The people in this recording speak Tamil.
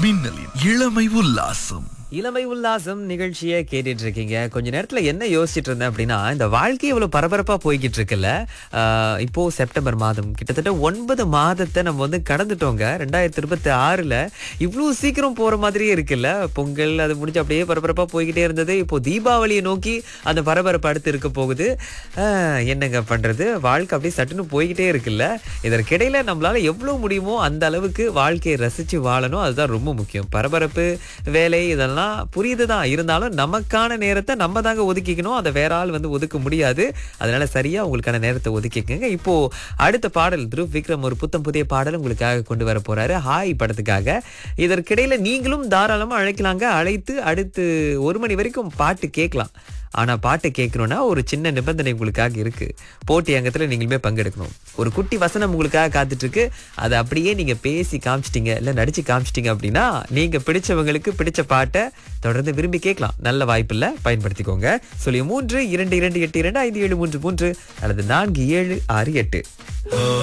மின்னலின் இளமை உல்லாசம் இளமை உல்லாசம் நிகழ்ச்சியை கேட்டுட்டு இருக்கீங்க கொஞ்ச நேரத்துல என்ன யோசிச்சுட்டு இருந்தேன் அப்படின்னா இந்த வாழ்க்கை இவ்வளவு பரபரப்பா போய்கிட்டு இருக்குல்ல ஆஹ் இப்போ செப்டம்பர் மாதம் கிட்டத்தட்ட ஒன்பது மாதத்தை நம்ம வந்து கடந்துட்டோங்க ரெண்டாயிரத்தி இருபத்தி ஆறுல இவ்வளவு சீக்கிரம் போற மாதிரியே இருக்குல்ல பொங்கல் அது முடிஞ்சு அப்படியே பரபரப்பா போய்கிட்டே இருந்தது இப்போ தீபாவளியை நோக்கி அந்த பரபரப்பு அடுத்து இருக்க போகுது ஆஹ் என்னங்க பண்றது வாழ்க்கை அப்படியே சட்டுன்னு போய்கிட்டே இருக்குல்ல இதற்கிடையில நம்மளால எவ்வளவு முடியுமோ அந்த அளவுக்கு வாழ்க்கையை ரசிச்சு வாழணும் அதுதான் ரொம்ப முக்கியம் பரபரப்பு வேலை இதெல்லாம் புரியுது தான் இருந்தாலும் நமக்கான நேரத்தை நம்ம தாங்க ஒதுக்கிக்கணும் அதை வேற ஆள் வந்து ஒதுக்க முடியாது அதனால சரியா உங்களுக்கான நேரத்தை ஒதுக்கிக்கங்க இப்போ அடுத்த பாடல் துருவ் விக்ரம் ஒரு புத்தம் புதிய பாடல் உங்களுக்காக கொண்டு வர போறாரு ஹாய் படத்துக்காக இதற்கிடையில நீங்களும் தாராளமா அழைக்கலாங்க அழைத்து அடுத்து ஒரு மணி வரைக்கும் பாட்டு கேட்கலாம் ஆனா பாட்டு கேட்கணும்னா ஒரு சின்ன நிபந்தனை உங்களுக்காக இருக்கு போட்டி அங்கத்துல நீங்களுமே பங்கெடுக்கணும் ஒரு குட்டி வசனம் உங்களுக்காக காத்துட்டு இருக்கு அதை அப்படியே நீங்க பேசி காமிச்சிட்டீங்க இல்ல நடிச்சு காமிச்சிட்டீங்க அப்படின்னா நீங்க பிடிச்சவங்களுக்கு பிடிச்ச பாட்டை தொடர்ந்து விரும்பி கேட்கலாம் நல்ல வாய்ப்பு இல்ல பயன்படுத்திக்கோங்க சொல்லி மூன்று இரண்டு இரண்டு எட்டு இரண்டு ஐந்து ஏழு மூன்று மூன்று அல்லது நான்கு ஏழு ஆறு எட்டு